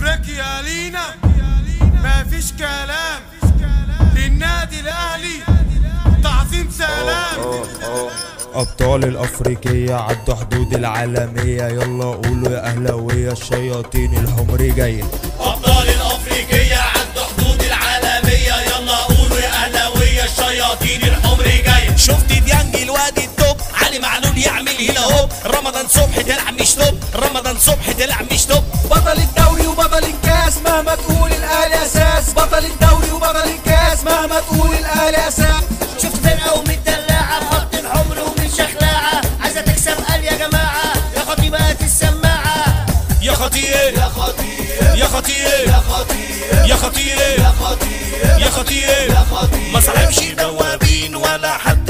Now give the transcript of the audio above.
افريقيا لينا مفيش كلام للنادي الاهلي تعظيم سلام أبطال الأفريقية عدوا حدود العالمية يلا قولوا يا أهلاوية الشياطين الحمر جاية أبطال الأفريقية عدوا حدود العالمية يلا قولوا يا أهلاوية الشياطين الحمر جاية شفت ديانج الواد التوب علي معلول يعمل هنا هوب رمضان صبحي تلعب مش توب رمضان صبحي تلعب مش توب بطل الدوري وبطل الكاس مهما تقول الاهلي اساس بطل الدوري وبطل الكاس مهما تقول الاهلي اساس شفت فرقة ومتدلعة بخط الحمر ومن شخلاعة عايزة تكسب قال يا جماعة يا خطيب هات السماعة يا خطير يا خطير يا خطير يا خطير يا خطير يا خطير يا خطير ما صاحبش دوابين ولا حد